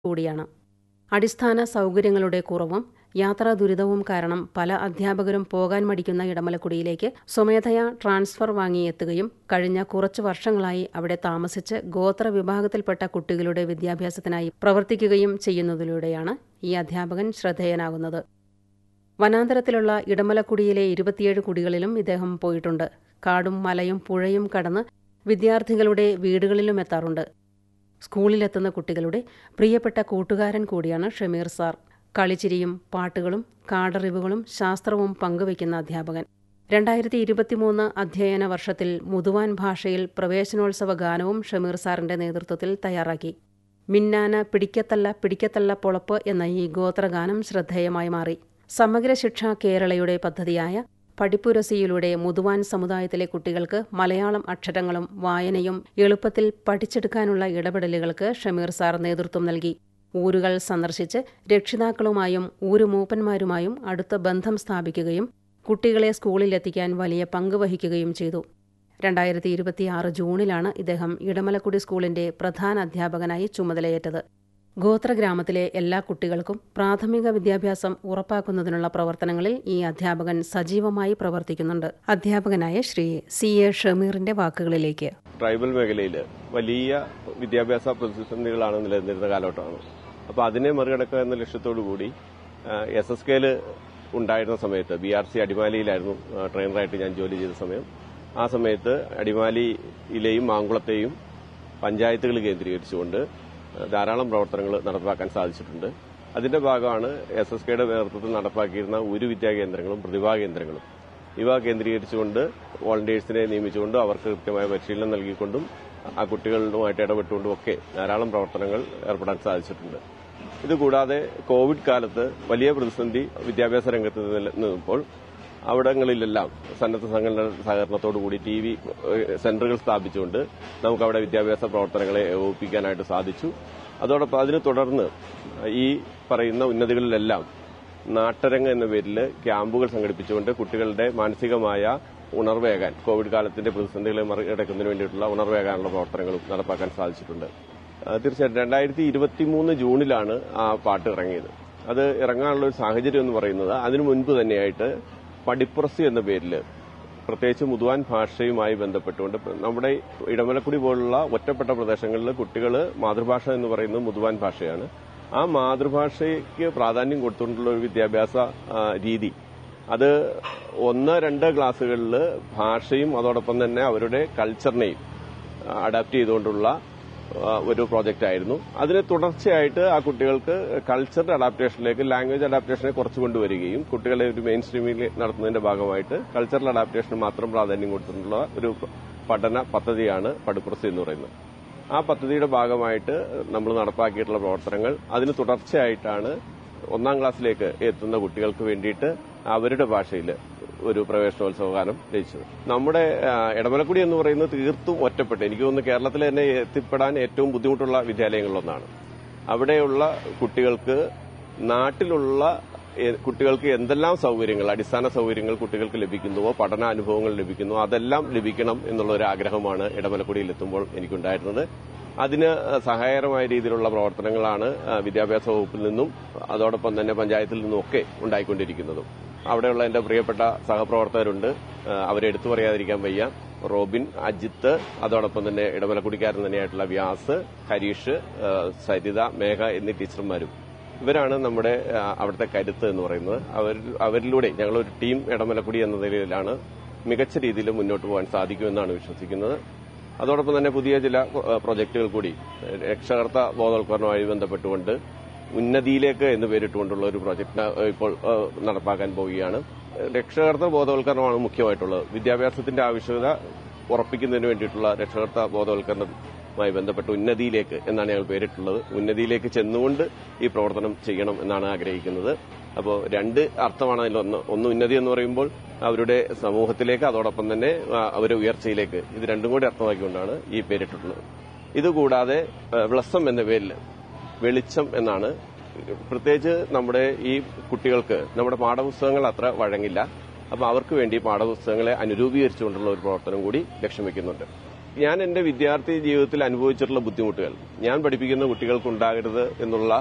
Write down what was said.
കൂടിയാണ് അടിസ്ഥാന സൗകര്യങ്ങളുടെ കുറവും യാത്രാ ദുരിതവും കാരണം പല അധ്യാപകരും പോകാൻ മടിക്കുന്ന ഇടമലക്കുടിയിലേക്ക് സ്വമേധയാ ട്രാൻസ്ഫർ വാങ്ങിയെത്തുകയും കഴിഞ്ഞ കുറച്ചു വർഷങ്ങളായി അവിടെ താമസിച്ച് ഗോത്ര വിഭാഗത്തിൽപ്പെട്ട കുട്ടികളുടെ വിദ്യാഭ്യാസത്തിനായി പ്രവർത്തിക്കുകയും ചെയ്യുന്നതിലൂടെയാണ് ഈ അധ്യാപകൻ ശ്രദ്ധേയനാകുന്നത് വനാന്തരത്തിലുള്ള ഇടമലക്കുടിയിലെ ഇരുപത്തിയേഴ് കുടികളിലും ഇദ്ദേഹം പോയിട്ടുണ്ട് കാടും മലയും പുഴയും കടന്ന് വിദ്യാർത്ഥികളുടെ വീടുകളിലും എത്താറുണ്ട് സ്കൂളിലെത്തുന്ന കുട്ടികളുടെ പ്രിയപ്പെട്ട കൂട്ടുകാരൻ കൂടിയാണ് ഷമീർ സാർ കളിച്ചിരിയും പാട്ടുകളും കാടറിവുകളും ശാസ്ത്രവും പങ്കുവയ്ക്കുന്ന അധ്യാപകൻ രണ്ടായിരത്തി ഇരുപത്തിമൂന്ന് അധ്യയന വർഷത്തിൽ മുതുവാൻ ഭാഷയിൽ പ്രവേശനോത്സവ ഗാനവും ഷമീർ സാറിന്റെ നേതൃത്വത്തിൽ തയ്യാറാക്കി മിന്നാന പിടിക്കത്തല്ല പിടിക്കത്തല്ല പൊളപ്പ് എന്ന ഈ ഗോത്രഗാനം ശ്രദ്ധേയമായി മാറി സമഗ്ര ശിക്ഷ കേരളയുടെ പദ്ധതിയായ പഠിപ്പുരസിയിലൂടെ മുതുവാൻ സമുദായത്തിലെ കുട്ടികൾക്ക് മലയാളം അക്ഷരങ്ങളും വായനയും എളുപ്പത്തിൽ പഠിച്ചെടുക്കാനുള്ള ഇടപെടലുകൾക്ക് ഷമീർ സാർ നേതൃത്വം നൽകി ഊരുകൾ സന്ദർശിച്ച് രക്ഷിതാക്കളുമായും ഊരുമൂപ്പന്മാരുമായും അടുത്ത ബന്ധം സ്ഥാപിക്കുകയും കുട്ടികളെ സ്കൂളിലെത്തിക്കാൻ വലിയ പങ്ക് വഹിക്കുകയും ചെയ്തു രണ്ടായിരത്തി ഇരുപത്തിയാറ് ജൂണിലാണ് ഇദ്ദേഹം ഇടമലക്കുടി സ്കൂളിന്റെ പ്രധാന അധ്യാപകനായി ചുമതലയേറ്റത് ഗോത്രഗ്രാമത്തിലെ എല്ലാ കുട്ടികൾക്കും പ്രാഥമിക വിദ്യാഭ്യാസം ഉറപ്പാക്കുന്നതിനുള്ള പ്രവർത്തനങ്ങളിൽ ഈ അധ്യാപകൻ സജീവമായി പ്രവർത്തിക്കുന്നുണ്ട് അധ്യാപകനായ ശ്രീ സി എ ഷമീറിന്റെ വാക്കുകളിലേക്ക് ട്രൈബൽ മേഖലയിൽ വലിയ വിദ്യാഭ്യാസ പ്രതിസന്ധികളാണ് നിലനിന്നിരുന്ന കാലഘട്ടമാണ് അപ്പോൾ അതിനെ മറികടക്കുക എന്ന ലക്ഷ്യത്തോടു കൂടി എസ് എസ് കെയിൽ ഉണ്ടായിരുന്ന സമയത്ത് ബി ആർ സി അടിമാലിയിലായിരുന്നു ആ, ട്രെയിനറായിട്ട് ഞാൻ ജോലി ചെയ്ത സമയം ആ സമയത്ത് അടിമാലിയിലെയും മാങ്കുളത്തെയും പഞ്ചായത്തുകൾ കേന്ദ്രീകരിച്ചുകൊണ്ട് ധാരാളം പ്രവർത്തനങ്ങൾ നടപ്പാക്കാൻ സാധിച്ചിട്ടുണ്ട് അതിന്റെ ഭാഗമാണ് എസ് എസ് കെയുടെ നേതൃത്വത്തിൽ നടപ്പാക്കിയിരുന്ന ഒരു വിദ്യാകേന്ദ്രങ്ങളും പ്രതിഭാ കേന്ദ്രങ്ങളും ഇവ കേന്ദ്രീകരിച്ചുകൊണ്ട് വോളണ്ടിയേഴ്സിനെ നിയമിച്ചുകൊണ്ട് അവർക്ക് കൃത്യമായ പരിശീലനം നൽകിക്കൊണ്ടും ആ കുട്ടികളുമായിട്ട് ഇടപെട്ടുകൊണ്ടും ഒക്കെ ധാരാളം പ്രവർത്തനങ്ങൾ ഏർപ്പെടാൻ സാധിച്ചിട്ടുണ്ട് ഇതുകൂടാതെ കോവിഡ് കാലത്ത് വലിയ പ്രതിസന്ധി വിദ്യാഭ്യാസ രംഗത്ത് നിന്നപ്പോൾ അവിടങ്ങളിലെല്ലാം സന്നദ്ധ സംഘടന സഹകരണത്തോടുകൂടി ടി വി സെന്ററുകൾ സ്ഥാപിച്ചുകൊണ്ട് നമുക്ക് അവിടെ വിദ്യാഭ്യാസ പ്രവർത്തനങ്ങളെ ഏകോപിപ്പിക്കാനായിട്ട് സാധിച്ചു അതോടൊപ്പം അതിനെ തുടർന്ന് ഈ പറയുന്ന ഉന്നതികളിലെല്ലാം നാട്ടരങ്ങ് എന്ന പേരിൽ ക്യാമ്പുകൾ സംഘടിപ്പിച്ചുകൊണ്ട് കുട്ടികളുടെ മാനസികമായ ഉണർവേകാൻ കോവിഡ് കാലത്തിന്റെ പ്രതിസന്ധികളെ മറികടക്കുന്നതിന് വേണ്ടിയിട്ടുള്ള ഉണർവേകാനുള്ള പ്രവർത്തനങ്ങളും നടപ്പാക്കാൻ സാധിച്ചിട്ടുണ്ട് ആ, തീർച്ചയായിട്ടും രണ്ടായിരത്തി ഇരുപത്തിമൂന്ന് ജൂണിലാണ് ആ പാട്ട് ഇറങ്ങിയത് അത് ഇറങ്ങാനുള്ള ഒരു സാഹചര്യം എന്ന് പറയുന്നത് അതിനു മുൻപ് തന്നെയായിട്ട് പഠിപ്പുറസി എന്ന പേരിൽ പ്രത്യേകിച്ച് മുതുവാൻ ഭാഷയുമായി ബന്ധപ്പെട്ടുകൊണ്ട് നമ്മുടെ ഇടമലക്കുടി പോലുള്ള ഒറ്റപ്പെട്ട പ്രദേശങ്ങളിൽ കുട്ടികൾ മാതൃഭാഷ എന്ന് പറയുന്നത് മുതുവാൻ ഭാഷയാണ് ആ മാതൃഭാഷയ്ക്ക് പ്രാധാന്യം കൊടുത്തുകൊണ്ടുള്ള ഒരു വിദ്യാഭ്യാസ ആ, രീതി അത് ഒന്ന് രണ്ട് ക്ലാസ്സുകളിൽ ഭാഷയും അതോടൊപ്പം തന്നെ അവരുടെ കൾച്ചറിനെയും അഡാപ്റ്റ് ചെയ്തുകൊണ്ടുള്ള ആ, ഒരു പ്രോജക്റ്റ് ആയിരുന്നു അതിന് തുടർച്ചയായിട്ട് ആ കുട്ടികൾക്ക് കൾച്ചറൽ അഡാപ്റ്റേഷനിലേക്ക് ലാംഗ്വേജ് അഡാപ്റ്റേഷനെ കുറച്ച് കൊണ്ടുവരികയും കുട്ടികളെ ഒരു മെയിൻ സ്ട്രീമിൽ നടത്തുന്നതിന്റെ ഭാഗമായിട്ട് കൾച്ചറൽ അഡാപ്റ്റേഷന് മാത്രം പ്രാധാന്യം കൊടുത്തിട്ടുള്ള ഒരു പഠന പദ്ധതിയാണ് പടുപ്പുറസ് എന്ന് പറയുന്നത് ആ പദ്ധതിയുടെ ഭാഗമായിട്ട് നമ്മൾ നടപ്പാക്കിയിട്ടുള്ള പ്രവർത്തനങ്ങൾ അതിന് തുടർച്ചയായിട്ടാണ് ഒന്നാം ക്ലാസ്സിലേക്ക് എത്തുന്ന കുട്ടികൾക്ക് വേണ്ടിയിട്ട് അവരുടെ ഭാഷയിൽ ഒരു പ്രവേശനോത്സവ ഗാനം രചിച്ചത് നമ്മുടെ ആ, ഇടമലക്കുടി എന്ന് പറയുന്നത് തീർത്തും ഒറ്റപ്പെട്ട് എനിക്ക് തോന്നുന്നു കേരളത്തിൽ തന്നെ എത്തിപ്പെടാൻ ഏറ്റവും ബുദ്ധിമുട്ടുള്ള വിദ്യാലയങ്ങളിലൊന്നാണ് അവിടെയുള്ള കുട്ടികൾക്ക് നാട്ടിലുള്ള എ- കുട്ടികൾക്ക് എന്തെല്ലാം സൗകര്യങ്ങൾ അടിസ്ഥാന സൗകര്യങ്ങൾ കുട്ടികൾക്ക് ലഭിക്കുന്നുവോ പഠനാനുഭവങ്ങൾ ലഭിക്കുന്നുവോ അതെല്ലാം ലഭിക്കണം എന്നുള്ള ഒരു ആഗ്രഹമാണ് ഇടമലക്കുടിയിൽ എത്തുമ്പോൾ എനിക്കുണ്ടായിരുന്നത് അതിന് സഹായകരമായ രീതിയിലുള്ള പ്രവർത്തനങ്ങളാണ് ആ, വിദ്യാഭ്യാസ വകുപ്പിൽ നിന്നും അതോടൊപ്പം തന്നെ പഞ്ചായത്തിൽ നിന്നും ഒക്കെ ഉണ്ടായിക്കൊണ്ടിരിക്കുന്നതും അവിടെയുള്ള എന്റെ പ്രിയപ്പെട്ട സഹപ്രവർത്തകരുണ്ട് ആ, അവരെ എടുത്തു പറയാതിരിക്കാൻ വയ്യ റോബിൻ അജിത്ത് അതോടൊപ്പം തന്നെ ഇടമലക്കുടിക്കാരൻ തന്നെയായിട്ടുള്ള വ്യാസ് ഹരീഷ് ആ, സരിത മേഘ എന്നീ ടീച്ചർമാരും ഇവരാണ് നമ്മുടെ ആ, അവിടുത്തെ കരുത്ത് എന്ന് പറയുന്നത് അവർ അവരിലൂടെ ഞങ്ങളൊരു ടീം ഇടമലക്കുടി എന്ന നിലയിലാണ് മികച്ച രീതിയിൽ മുന്നോട്ട് പോകാൻ സാധിക്കുമെന്നാണ് വിശ്വസിക്കുന്നത് അതോടൊപ്പം തന്നെ പുതിയ ചില ആ, പ്രൊജക്ടുകൾ കൂടി രക്ഷകർത്ത ബോധവൽക്കരണവുമായി ബന്ധപ്പെട്ടുകൊണ്ട് ഉന്നതിയിലേക്ക് എന്ന് പേരിട്ടുകൊണ്ടുള്ള ഒരു പ്രോജക്ട് ഇപ്പോൾ ആ, നടപ്പാക്കാൻ പോവുകയാണ് രക്ഷകർത്ത ബോധവൽക്കരണമാണ് മുഖ്യമായിട്ടുള്ളത് വിദ്യാഭ്യാസത്തിന്റെ ആവശ്യകത ഉറപ്പിക്കുന്നതിന് വേണ്ടിയിട്ടുള്ള രക്ഷകർത്ത ബോധവൽക്കരണവുമായി ബന്ധപ്പെട്ട് ഉന്നതിയിലേക്ക് എന്നാണ് ഞങ്ങൾ പേരിട്ടുള്ളത് ഉന്നതിയിലേക്ക് ചെന്നുകൊണ്ട് ഈ പ്രവർത്തനം ചെയ്യണം എന്നാണ് ആഗ്രഹിക്കുന്നത് അപ്പോൾ രണ്ട് അർത്ഥമാണ് അതിലൊന്ന് ഒന്ന് ഉന്നതി എന്ന് പറയുമ്പോൾ അവരുടെ സമൂഹത്തിലേക്ക് അതോടൊപ്പം തന്നെ ആ, അവരുടെ ഉയർച്ചയിലേക്ക് ഇത് രണ്ടും കൂടി അർത്ഥമാക്കിക്കൊണ്ടാണ് ഈ പേരിട്ടിട്ടുള്ളത് ഇതുകൂടാതെ വ്ലസം എന്ന പേരിൽ വെളിച്ചം എന്നാണ് പ്രത്യേകിച്ച് നമ്മുടെ ഈ കുട്ടികൾക്ക് നമ്മുടെ പാഠപുസ്തകങ്ങൾ അത്ര വഴങ്ങില്ല അപ്പം അവർക്ക് വേണ്ടി പാഠപുസ്തകങ്ങളെ അനുരൂപീകരിച്ചുകൊണ്ടുള്ള ഒരു പ്രവർത്തനം കൂടി ലക്ഷ്യം വെക്കുന്നുണ്ട് ഞാൻ എന്റെ വിദ്യാർത്ഥി ജീവിതത്തിൽ അനുഭവിച്ചിട്ടുള്ള ബുദ്ധിമുട്ടുകൾ ഞാൻ പഠിപ്പിക്കുന്ന കുട്ടികൾക്ക് ഉണ്ടാകരുത് എന്നുള്ള